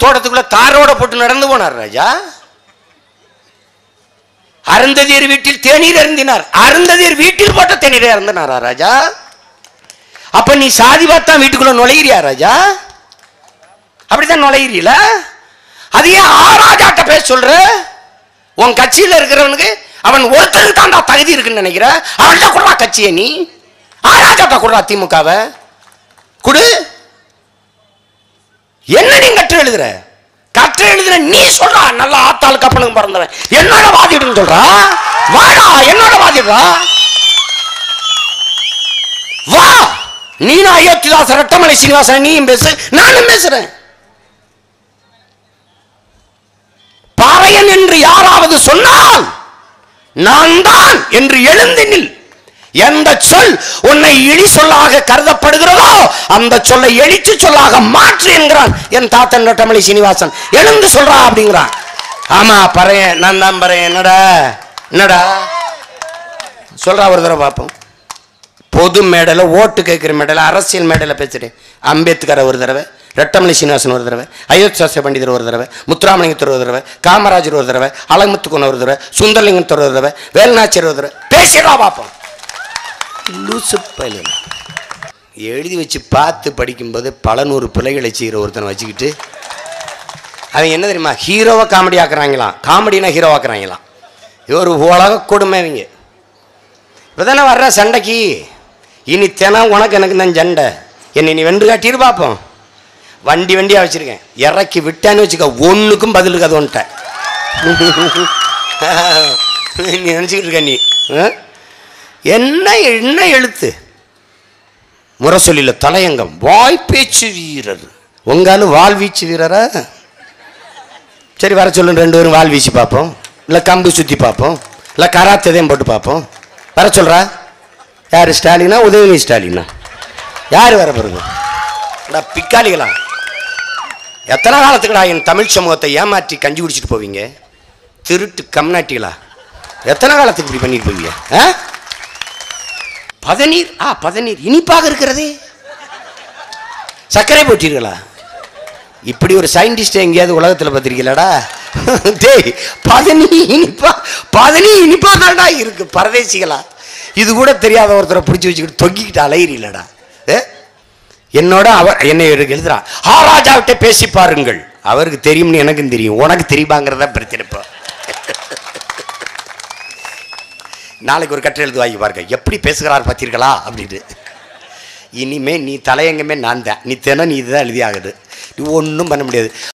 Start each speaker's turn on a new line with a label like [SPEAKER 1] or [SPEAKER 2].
[SPEAKER 1] தோட்டத்துக்குள்ள தாரோட போட்டு நடந்து போனார் ராஜா அருந்ததியர் வீட்டில் தேநீர் அருந்தினார் அருந்ததியர் வீட்டில் போட்ட தேநீரை அருந்தினாரா ராஜா அப்ப நீ சாதி பார்த்தா வீட்டுக்குள்ள நுழையிறியா ராஜா அப்படிதான் நுழையிறீல அது ஏன் ஆராஜாட்ட பேச சொல்ற உன் கட்சியில இருக்கிறவனுக்கு அவன் ஒருத்தருக்கு தாண்டா தகுதி இருக்குன்னு நினைக்கிற அவன்கிட்ட கொடுறா கட்சியை நீ ஆராஜாட்ட கொடுறா திமுகவை குடு என்ன நீ கற்று எழுதுற கற்று எழுதுற நீ சொல்றா நல்ல ஆத்தாள் கப்பலுக்கு பிறந்தவன் என்னோட வாதிடுன்னு சொல்றா வாடா என்னோட வாதிடுறா வா நீ நான் அயோத்திதாசன் ரட்டமலை சீனிவாசன் நீயும் பேசு நானும் பேசுறேன் பாறையன் என்று யாராவது சொன்னால் நான் தான் என்று எழுந்து நில் எந்த சொல் உன்னை இழி சொல்லாக கருதப்படுகிறதோ அந்த சொல்லை எழுச்சி சொல்லாக மாற்று என்கிறான் என் தாத்தன் நட்டமலை சீனிவாசன் எழுந்து சொல்றா அப்படிங்கிறான் ஆமா பறையன் நான் தான் பறையன் என்னடா என்னடா சொல்றா ஒரு தடவை பார்ப்போம் பொது மேடையில் ஓட்டு கேட்குற மேடையில் அரசியல் மேடையில் பேசுகிறேன் அம்பேத்கர் ஒரு தடவை ரெட்டமலை சீனிவாசன் ஒரு தடவை அயோத்தியாச பண்டிதர் ஒரு தடவை முத்துராமலிங்கத்தர் ஒரு தடவை காமராஜர் ஒரு தடவை அலமுத்துக்குன் ஒரு தடவை சுந்தரலிங்கத்தர் ஒரு தடவை வேலுநாச்சியர் ஒரு தடவை பேசிடா பார்ப்போம் லூசு பயலுங்க. எழுதி வச்சு பார்த்து படிக்கும்போது பல நூறு பிள்ளைகளை செய்கிற ஒருத்தனை வச்சுக்கிட்டு அவன் என்ன தெரியுமா ஹீரோவை காமெடி ஆக்குறாங்களாம் காமெடினா ஹீரோ ஆக்குறாங்களாம் இது ஒரு உலக கொடுமை இவங்க இப்போதானே வர்ற சண்டைக்கு இனி தினம் உனக்கு எனக்கு தான் சண்டை என்னை நீ வென்று காட்டிட்டு பார்ப்போம் வண்டி வண்டியாக வச்சுருக்கேன் இறக்கி விட்டான்னு வச்சுக்க ஒன்றுக்கும் பதில் இருக்காது ஒன்ட்ட நீ நினச்சிக்கிட்டு இருக்க நீ ஆ? என்ன என்ன எழுத்து முரசொலியில் தலையங்கம் வாய்ப்பேச்சு வீரர் உங்காலும் வால் வீச்சு வீரரா சரி வர சொல்லுங்க ரெண்டு பேரும் வால் வீசி பார்ப்போம் இல்லை கம்பு சுற்றி பார்ப்போம் இல்லை கராத்ததையும் போட்டு பார்ப்போம் வர சொல்கிறா யார் ஸ்டாலினா உதயநிதி ஸ்டாலினா யார் வர பிறகு அடா பிக்காளிகளா எத்தனை காலத்துக்குடா என் தமிழ் சமூகத்தை ஏமாற்றி கஞ்சி குடிச்சிட்டு போவீங்க திருட்டு கம்நாட்டிகளா எத்தனை காலத்துக்கு இப்படி பண்ணிட்டு போவீங்க ஆ பதநீர் ஆ பதநீர் இனிப்பாக இருக்கிறதே சர்க்கரை போட்டீர்களா இப்படி ஒரு சயின்டிஸ்ட் எங்கேயாவது உலகத்தில் பார்த்திருக்கீங்களாடா டேய் பதனி இனிப்பா பதனி இனிப்பா தான்டா இருக்கு பரதேசிகளா இது கூட தெரியாத ஒருத்தரை பிடிச்சி வச்சுக்கிட்டு தொங்கிக்கிட்டு அலையிறீங்களடா ஏ? என்னோட அவர் என்னை எழு- எழுதுறா ஆராஜாவிட்ட பேசி பாருங்கள் அவருக்கு தெரியும்னு எனக்கும் தெரியும் உனக்கு தெரியுமாங்கிறத பிரச்சனை இப்போ நாளைக்கு ஒரு கட்டுரை எழுதி வாங்கி பாருங்க எப்படி பேசுகிறார் பார்த்தீர்களா அப்படின்னு இனிமே நீ தலையங்கமே நான் தான் நீ தினம் நீ இதுதான் எழுதி ஆகுது நீ ஒன்றும் பண்ண முடியாது